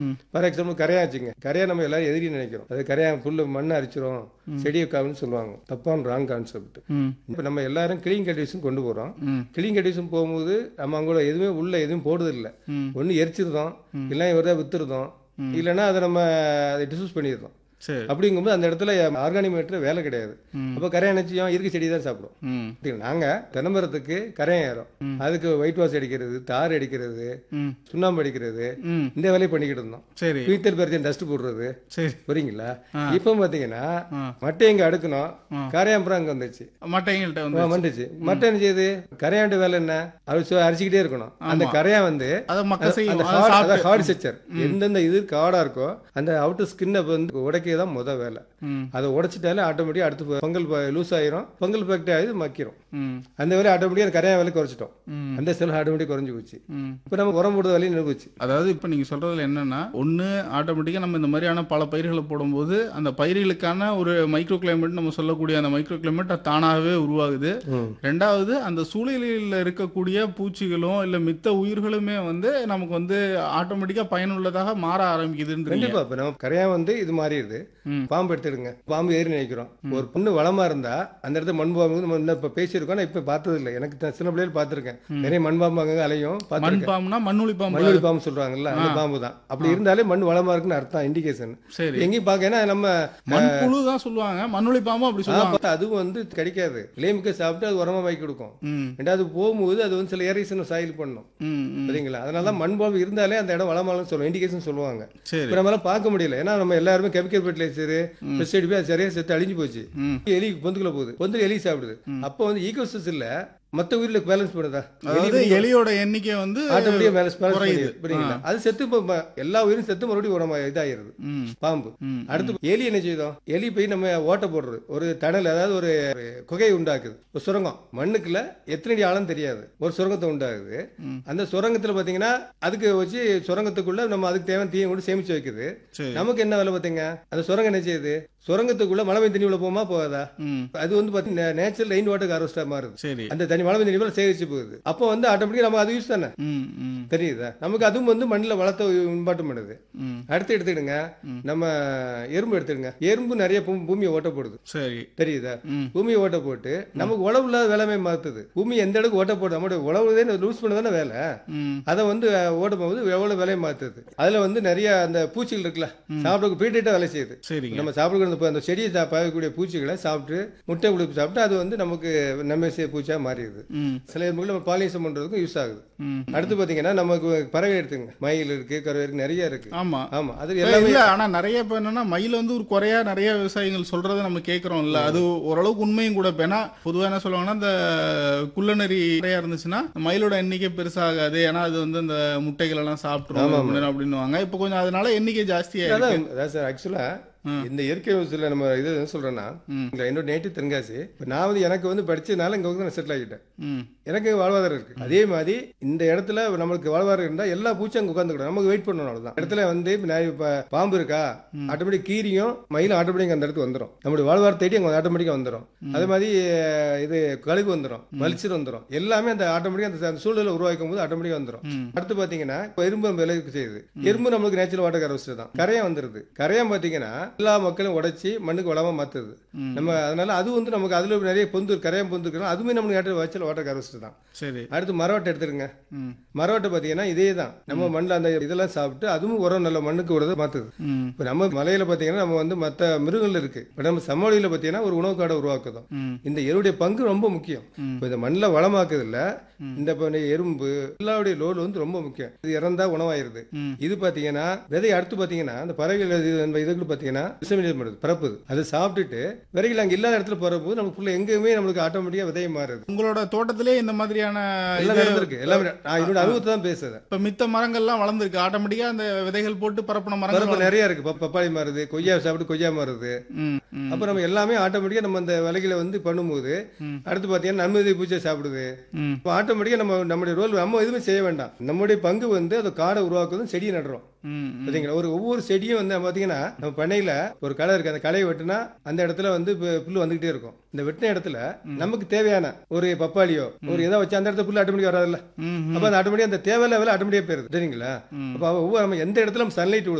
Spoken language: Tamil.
ஃபார் எக்ஸாம்பிள் கரையா வச்சுங்க கரையா நம்ம எல்லாரும் எதிரி நினைக்கிறோம் அது கரையா புல்லு மண்ணை அரிச்சிரும் செடியை காவுன்னு சொல்லுவாங்க தப்பான ராங் கான்செப்ட் ம் இப்போ நம்ம எல்லாரும் கிளீன் கண்டிஷன் கொண்டு போறோம் ம் கிளீன் கண்டிஷன் போகும்போது நம்ம அவங்கள எதுவுமே உள்ள எதுவும் போடுறது இல்லை ம். ஒன்று எரிச்சிருந்தோம் இல்லை இவரதான் வித்துருந்தோம் இல்லைன்னா அதை நம்ம அதை டிஸ்யூஸ் பண்ணிடுறோம் சரி அப்படிங்கும்போது அந்த இடத்துல ஆர்கானிக் மேட்டர் வேலை கிடையாது அப்போ கரையான் நிச்சயம் இயற்கை செடி தான் சாப்பிடும் ம் இப்படி நாங்க தென்னமரத்துக்கு கரையான் ஏறும் அதுக்கு ஒயிட் வாஷ் அடிக்கிறது தார் அடிக்கிறது ம் சுண்ணாம்பு அடிக்கிறது ம் இந்த வேலையை பண்ணிக்கிட்டு இருந்தோம் சரி பீத்தல் பறிச்சு டஸ்ட் போடுறது சரி புரியுங்களா இப்போ பாத்தீங்கன்னா ஆ. மட்டை எங்க அடுக்கணும் கரையான் அப்புறம் அங்க வந்துச்சு மட்டைங்கள்ட்ட வந்து வந்துச்சு மட்டை என்ன செய்யுது கரையாண்டு வேலை என்ன அது சு- அரிச்சுக்கிட்டே இருக்கணும் அந்த கரையான் வந்து அதை மக்க செய்யும் அந்த அதை சாப்பிட்டு ஹார்ட் ஸ்ட்ரக்சர் எந்தெந்த இது காடா இருக்கோ அந்த அவுட்டர் ஸ்கின்னை வந்து உடைக்க தான் முத வேலை ம் அதை உடைச்சிட்டாலே ஆட்டோமேட்டிக் அடுத்து பொங்கல் லூஸ் ஆயிரும் பொங்கல் ஃபேக்டரி ஆகி மக்கிரும் ம் அந்த வேலை ஆட்டோமேட்டிக்காக கரையான் வேலை குறைச்சிட்டோம் ம் அந்த செல் ஆட்டோமேட்டிக் குறைஞ்சு போச்சு ம் இப்போ நம்ம உரம் போடுற வேலையும் நின்று போச்சு அதாவது இப்போ நீங்கள் சொல்கிறதுல என்னன்னா ஒன்று ஆட்டோமேட்டிக்காக நம்ம இந்த மாதிரியான பல பயிர்களை போடும்போது அந்த பயிர்களுக்கான ஒரு மைக்ரோ கிளைமேட் நம்ம சொல்லக்கூடிய அந்த மைக்ரோ கிளைமேட் தானாகவே உருவாகுது ரெண்டாவது அந்த சூழலில் இருக்கக்கூடிய பூச்சிகளும் இல்லை மித்த உயிர்களுமே வந்து நமக்கு வந்து ஆட்டோமேட்டிக்காக பயனுள்ளதாக மாற ஆரம்பிக்குதுன்றீங்க கண்டிப்பா இப்ப நம்ம கரையான் வந்து இது மாறிடுது ம். பாம்பு எடுத்துடுங்க பாம்பு ஏறி நினைக்கிறோம் ஒரு பொண்ணு வளமா இருந்தா அந்த இடத்துல மண் பாம்பு நம்ம இன்னும் இப்ப பேசியிருக்கோம் நான் இப்ப பார்த்தது இல்லை எனக்கு த- சின்ன பிள்ளைகள் பார்த்திருக்கேன் நிறைய மண் பாம்பு அங்கங்க அலையும் மண் பார்த்திருக்கேன் பாம்புனா மண்ணுளி பாம்பு மண்ணுளி பாம்பு சொல்றாங்கல்ல அந்த பாம்பு தான் அப்படி இருந்தாலே மண் வளமா இருக்குன்னு அர்த்தம் இண்டிகேஷன் சரி எங்கேயும் பார்க்க ஏன்னா நம்ம மண்புழு தான் சொல்லுவாங்க மண்ணுளி பாம்பும் அப்படி ஆ, சொல்லுவாங்க பார்த்தா அதுவும் வந்து கிடைக்காது இளையமுக்க சாப்பிட்டு அது உரமா வாங்கி கொடுக்கும் ம் ரெண்டாவது போகும்போது அது வந்து சில ஏரிசன் சாயில் பண்ணும் ம் ம் சரிங்களா அதனால தான் மண் பாம்பு இருந்தாலே அந்த இடம் வளமாலும் சொல்லுவோம் இண்டிகேஷன் சொல்லுவாங்க சரி இப்போ நம்மளால பார்க்க முடியல ஏன்னா நம்ம எல்லாருமே கெமிக்கல் ஃபெர்டிலைசர் பெஸ்டிசைட் போய் அது சரியா செத்து அழிஞ்சு போச்சு ம் எலி பொந்துக்குள்ள போகுது பொந்து எலி சாப்பிடுது அப்போ வந்து ஈகோசிஸ்ல மத்த உயிரில் பேலன்ஸ் பண்ணுதா அதாவது எலியோட எண்ணிக்கை வந்து ஆட்டோமேட்டிக்கா பேலன்ஸ் பேலன்ஸ் குறையுது. பண்ணுது புரியுங்களா அது செத்து இப்போ ம- எல்லா உயிரும் செத்து மறுபடியும் உரமா இதாயிருது ம் பாம்பு ம் அடுத்து எலி என்ன செய்தோம் எலி போய் நம்ம ஓட்ட போடுறது ஒரு டனல் அதாவது ஒரு ஒரு குகையை உண்டாக்குது ஒரு சுரங்கம் மண்ணுக்குள்ள எத்தனை அடி ஆழம் தெரியாது ஒரு சுரங்கத்தை உண்டாகுது அந்த சுரங்கத்துல பாத்தீங்கன்னா அதுக்கு வச்சு சுரங்கத்துக்குள்ள நம்ம அதுக்கு தேவையான தீயை கூட சேமிச்சு வைக்குது சரி நமக்கு என்ன வேலை பாத்தீங்க அந்த சுரங்கம் என்ன செய்யுது சுரங்கத்துக்குள்ள மழை பெய்ய தண்ணி உள்ள போமா போகாதா ம் அது வந்து பாத்தீங்கன்னா நேச்சுரல் ரெயின் வாட்டர் ஹார்வெஸ்டா மாறுது சரி அந்த தண்ணி மழை பெய்ய தண்ணி மேல சேகரிச்சு போகுது அப்போ வந்து ஆட்டோமேட்டிக்கா நம்ம அது யூஸ் தானே ம் ம் தெரியுதா நமக்கு அதுவும் வந்து மண்ணில் வளத்தை உண்பாட்டம் பண்ணுது ம் அடுத்து எடுத்துக்கிடுங்க நம்ம எறும்பு எடுத்துடுங்க எறும்பு நிறைய பூ- பூமியை ஓட்ட போடுது சரி தெரியுதா ம் பூமியை ஓட்ட போட்டு நமக்கு உழவு இல்லாத வேலைமை மாத்துது பூமி எந்த அளவுக்கு ஓட்ட போடுது நம்மளுடைய உழவுதே லூஸ் பண்ண தானே வேலை ம் அதை வந்து அஹ், ஓட்ட போகும்போது எவ்வளவு வேலையை மாத்துது அதுல வந்து நிறைய அந்த பூச்சிகள் இருக்குல்ல சாப்பிட பீட்டா வேலை செய்யுது சரிங்க நம்ம சாப்பிடக்கூடிய அந்த- அந்த செடியை சா- பாயக்கூடிய பூச்சிகளை சாப்பிட்டு முட்டை உழுப்பு சாப்பிட்டு அது வந்து நமக்கு நன்மை செய்ய பூச்சியா மாறிடுது ம் சில எறும்புகள் நம்ம பாலினேஷன் பண்றதுக்கும் யூஸ் ஆகுது ம் அடுத்து பாத்தீங்கன்னா நமக்கு பறவை எடுத்துங்க மயில் இருக்கு கறவை இருக்கு நிறைய இருக்கு ஆமா ஆமா அது இல்ல, எல்லாமே இல்ல ஆனா நிறைய இப்ப என்னன்னா மயில் வந்து ஒரு குறையா நிறைய விவசாயிகள் சொல்றதை நம்ம கேக்குறோம் இல்ல அது ஓரளவுக்கு உண்மையும் கூட இப்ப ஏன்னா பொதுவா என்ன சொல்லுவாங்கன்னா இந்த குள்ளநரி நிறையா இருந்துச்சுன்னா மயிலோட எண்ணிக்கை பெருசாகாது ஏன்னா அது வந்து இந்த முட்டைகள் எல்லாம் சாப்பிட்டுரும் அப்படின்னு அப்படின்னுவாங்க இப்ப கொஞ்சம் அதனால எண்ணிக்கை ஜாஸ்தியா இருக்கு அதான் அதான் சார் ஆக்சுவலா இந்த இயற்கை விவசாயத்துல நம்ம இது என்ன சொல்றேன்னா இங்க என்னோட நேட்டிவ் தென்காசி இப்ப நான் வந்து எனக்கு வந்து படிச்சதுனால இங்க வந்து நான் செட்டில் ஆகிட்டேன் ம் எனக்கு வாழ்வாதாரம் இருக்கு அதே மாதிரி இந்த இடத்துல நம்மளுக்கு வாழ்வாதாரம் இருந்தா எல்லா பூச்சும் அங்க உட்காந்துக்கிடும் நமக்கு வெயிட் பண்ணணும் அவ்வளவுதான் இடத்துல வந்து இப்ப நான் இப்ப பாம்பு இருக்கா ஆட்டோமேட்டிக் கீரியும் மயிலும் ஆட்டோமேட்டிக் அந்த இடத்துக்கு வந்துடும் நம்மளுடைய வாழ்வாதாரம் தேடி அங்க ஆட்டோமேட்டிக்கா வந்துடும் அதே மாதிரி அஹ், இது கழுகு வந்துடும் மலிச்சர் வந்துடும் எல்லாமே அந்த ஆட்டோமேட்டிக்கா அந்த அந்த சூழலை உருவாக்கும் போது ஆட்டோமேட்டிக்கா வந்துடும் அடுத்து பாத்தீங்கன்னா இப்ப எறும்பு நம்ம விலைக்கு செய்யுது எறும்பு நம்மளுக்கு நேச்சுரல் வாட்டர் ஹார்வெஸ்டர் தான் கரையான் வந்துருது கரையான் பாத்தீங்கன்னா எல்லா மக்களும் உடைச்சி மண்ணுக்கு வளமா மாத்துது நம்ம அதனால அது வந்து நமக்கு அதுல நிறைய பொந்து கரையான் பொந்து இருக்குன்னா அதுவுமே நம்மளுக்கு நேச்சுரல் வாட்டர் ஹார்வெஸ்டர் தான் சரி அடுத்து மரவட்டை எடுத்துருங்க ம் மரவட்டை பாத்தீங்கன்னா இதே தான் நம்ம மண்ணில் அந்த இதெல்லாம் சாப்பிட்டு அதுவும் உரம் நல்ல மண்ணுக்கு உரதை மாத்துது ம் இப்போ நம்ம மலையில பாத்தீங்கன்னா நம்ம வந்து மற்ற மிருகங்கள் இருக்கு இப்போ நம்ம சமவெளியில பாத்தீங்கன்னா ஒரு உணவு காடை உருவாக்குதோம் ம் இந்த எருடைய பங்கு ரொம்ப முக்கியம் இப்போ இந்த மண்ணில் வளமாக்குதுல்ல இந்த இப்போ இந்த எறும்பு எல்லாருடைய லோடு வந்து ரொம்ப முக்கியம் இது இறந்தா உணவாயிருது ம். இது பாத்தீங்கன்னா விதை அடுத்து பாத்தீங்கன்னா அந்த பறவைகள் இது நம்ம இதுக்கு பாத்தீங்கன்னா disseminate பண்ணுது பரப்புது அதை சாப்பிட்டுட்டு விதைகள் அங்க இல்லாத இடத்துல போறப்போது நமக்கு ஃபுல்லா எங்கேயுமே நம்மளுக்கு ஆட்டோமேட்டிக்கா விதைய மாறுது உங்களோட தோட்டத்திலே இந்த மாதிரியான எல்லாம் இது நடந்திருக்கு எல்லாமே நான் என்னோட அனுபவத்தை தான் பேசுறேன் இப்ப மித்த மரங்கள்லாம் வளர்ந்துருக்கு ஆட்டோமேட்டிக்கா அந்த விதைகள் போட்டு பரப்பின மரங்கள் பருப்பு நிறைய இருக்கு ப- பப்பாளி மாறுது கொய்யா சாப்பிட்டு கொய்யா மாறுது ம் ம் அப்ப நம்ம எல்லாமே ஆட்டோமேட்டிக்கா நம்ம அந்த விலைகளை வந்து பண்ணும்போது அடுத்து பாத்தீங்கன்னா நன்மதி பூச்சை சாப்பிடுது ம் இப்போ ஆட்டோமேட்டிக்கா நம்ம நம்முடைய ரோல் நம்ம எதுவுமே செய்ய வேண்டாம் நம்முடைய பங்கு வந்து அந்த காடை உருவாக்குவதும் செடியை நடுறோம் ம், ம். சரிங்களா ஒரு ஒவ்வொரு செடியும் வந்து பாத்தீங்கன்னா நம்ம பண்ணையில ஒரு களை இருக்கு அந்த களையை வெட்டினா அந்த இடத்துல வந்து பு- புல்லு வந்துகிட்டே இருக்கும் இந்த வெட்டின இடத்துல நமக்கு தேவையான ஒரு பப்பாளியோ ஒரு ஏதோ வச்சு அந்த இடத்துல புல்லு ஆட்டோமேட்டிக் வராதுல்ல ம், ம். அப்ப அந்த ஆட்டோமேட்டிக் அந்த தேவையில்ல வேலை ஆட்டோமேட்டிக்கா போயிருது சரிங்களா ம். அப்ப ஒவ்வொரு நம்ம எந்த இடத்துல நம்ம சன்லைட்